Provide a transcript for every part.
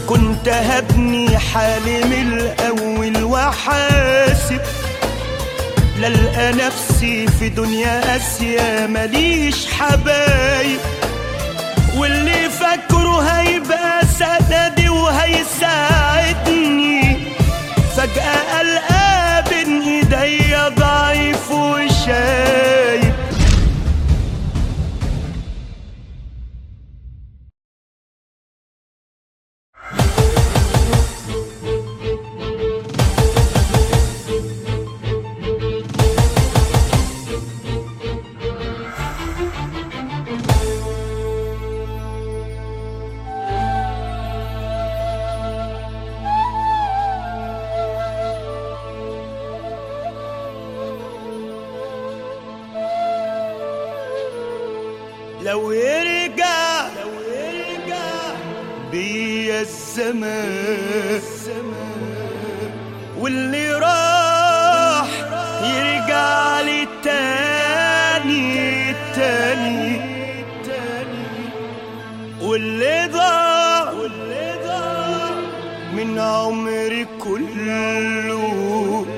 كنت هبني حالي من الأول وحاسب للقى نفسي في دنيا قاسية ماليش حبايب واللي فاكره هيبقى سندي وهيساعدني فجأة ألقى بين ايديا ضعيف وشايب لو يرجع لو يرجع بيا الزمان واللي راح يرجع لي تاني تاني واللي ضاع واللي ضاع من عمري كله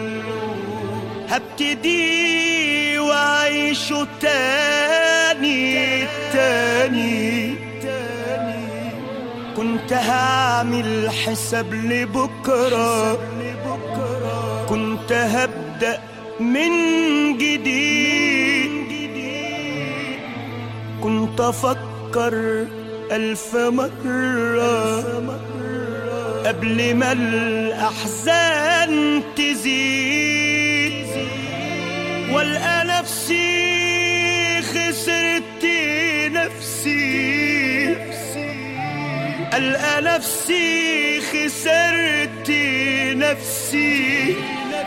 هبتدي واعيشه تاني تاني تاني كنت هعمل حساب لبكرة كنت هبدأ من جديد كنت أفكر ألف مرة قبل ما الأحزان تزيد والقى نفسي خسرت نفسي القى نفسي خسرت نفسي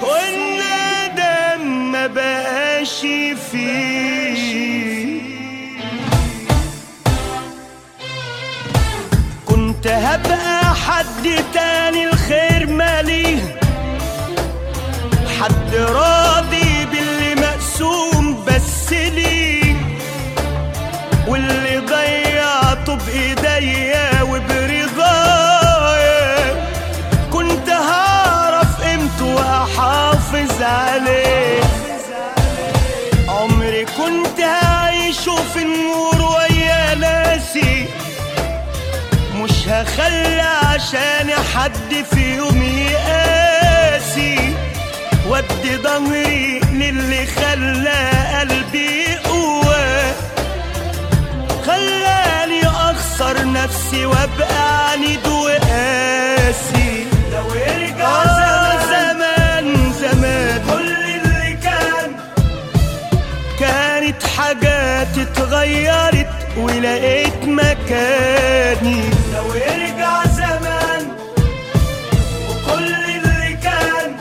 والندم ما بقاش فيه كنت هبقى حد تاني الخير ماليه حد راضي باللي مقسوم بس ليه واللي ضيعته بايديا وبرضايا كنت هعرف قيمته واحافظ عليه عمري كنت هعيشه في النور ويا ناسي مش هخلي عشان حد في يوم يقاسي ودي ضهري للي خلى قلبي قوة خلاني اخسر نفسي وابقى عنيد وقاسي لو يرجع زمان زمان كل اللي كان كانت حاجات اتغيرت ولقيت مكاني لو يرجع زمان وكل اللي كان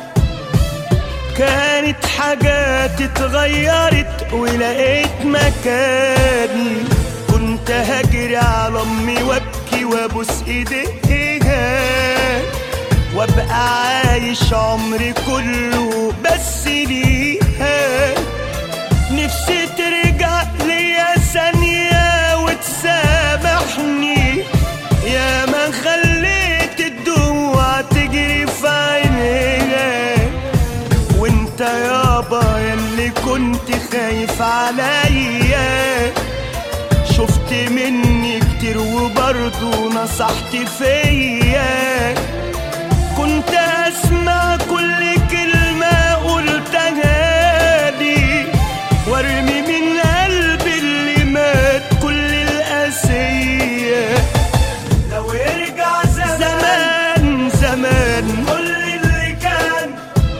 كانت حاجات اتغيرت ولقيت مكاني كنت هجري على امي وابكي وابوس ايديها وابقى عايش عمري كله بس ليها نفسي ترجع ليا ثانية وتسامحني يا ما خليت الدموع تجري في عينيها وانت يابا ياللي كنت خايف عليا شفت مني كتير وبرضه نصحت فيا كنت اسمع كل كلمة قلتها لي وارمي من قلبي اللي مات كل القاسية لو يرجع زمان زمان كل اللي كان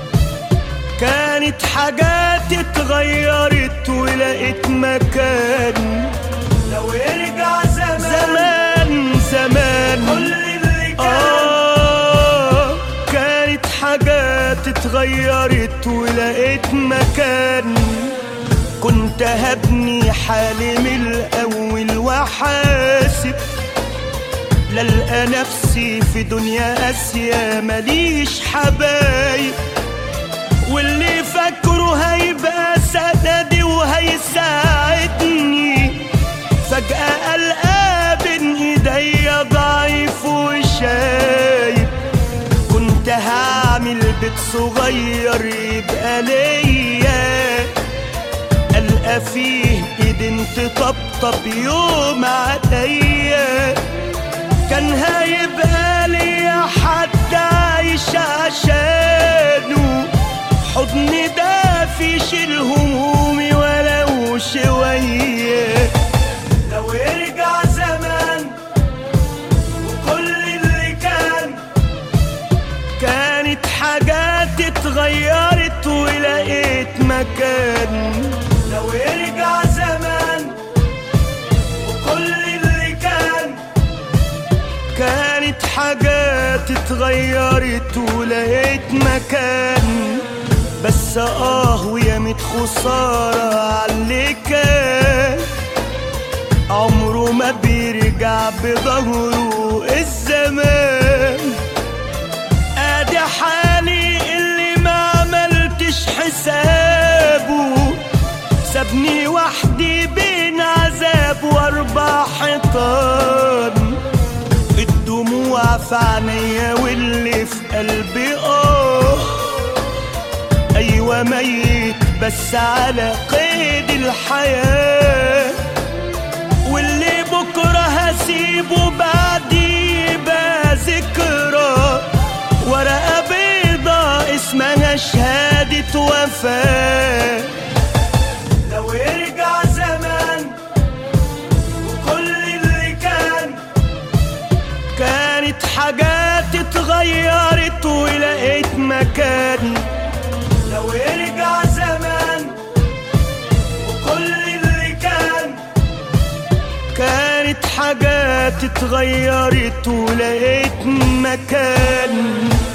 كانت حاجات اتغيرت ولقيت مكان لو يرجع زمان زمان زمان كل اللي كان آه كانت حاجات اتغيرت ولقيت مكان كنت هبني حالي من الأول وحاسب للقى نفسي في دنيا قاسية ماليش حبايب واللي فاكره هيبقى سندي وهيساعدني فجأة ألقى بين إيديا ضعيف وشايب بيت صغير يبقى ليا ألقى فيه ايدين تطبطب يوم عليا كان هيبقى ليا حد عايش عشانه حضن دافي يشيل همومي ولو شوية لو يرجع زمان وكل اللي كان كانت حاجات اتغيرت ولقيت مكان لو يرجع زمان وكل اللي كان كانت حاجات اتغيرت ولقيت مكان بس اه ويا ميت خسارة عاللي كان عمره ما بيرجع بظهره الزمان ادي حالي اللي ما عملتش حسابه سابني وحدي بين عذاب واربع حيطان الدموع في عينيا واللي في قلبي اه ايوه ميت بس على قيد الحياه واللي بكره هسيبه بعدي يبقى ذكرى ورقه بيضة اسمها شهادة وفاة لو يرجع زمان وكل اللي كان كانت حاجات اتغيرت ولقيت مكان لو يرجع زمان وكل اللي كان كانت حاجات اتغيرت ولقيت مكان